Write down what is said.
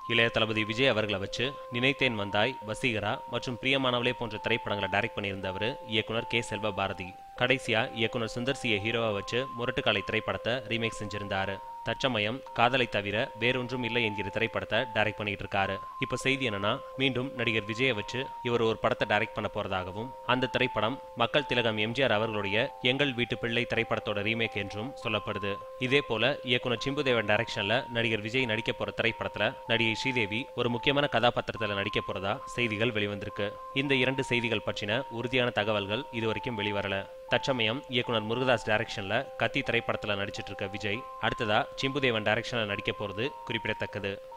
இளைய தளபதி விஜய் அவர்களை வச்சு நினைத்தேன் வந்தாய் வசீகரா மற்றும் பிரியமானவளே போன்ற திரைப்படங்களை டைரக்ட் பண்ணியிருந்தவர் இயக்குனர் கே செல்வ பாரதி கடைசியா இயக்குனர் சுந்தர் சியை ஹீரோவா வச்சு முரட்டுக்காலை திரைப்படத்தை ரீமேக் செஞ்சிருந்தாரு தற்சமயம் காதலை தவிர வேறொன்றும் இல்லை என்கிற திரைப்படத்தை டைரக்ட் பண்ணிட்டு இருக்காரு இப்ப செய்தி என்னன்னா மீண்டும் நடிகர் விஜயை வச்சு இவர் ஒரு படத்தை டைரக்ட் பண்ண போறதாகவும் அந்த திரைப்படம் மக்கள் திலகம் எம்ஜிஆர் அவர்களுடைய எங்கள் வீட்டு பிள்ளை திரைப்படத்தோட ரீமேக் என்றும் சொல்லப்படுது இதே போல இயக்குனர் சிம்புதேவன் டைரக்ஷன்ல நடிகர் விஜய் நடிக்க போற திரைப்படத்துல நடிகை ஸ்ரீதேவி ஒரு முக்கியமான கதாபாத்திரத்துல நடிக்க போறதா செய்திகள் வெளிவந்திருக்கு இந்த இரண்டு செய்திகள் பற்றின உறுதியான தகவல்கள் இதுவரைக்கும் வெளிவரல தற்சமயம் இயக்குனர் முருகதாஸ் டைரக்ஷன்ல கத்தி திரைப்படத்துல நடிச்சிட்டு இருக்க விஜய் அடுத்ததா சிம்புதேவன் டைரக்ஷன்ல நடிக்க போறது குறிப்பிடத்தக்கது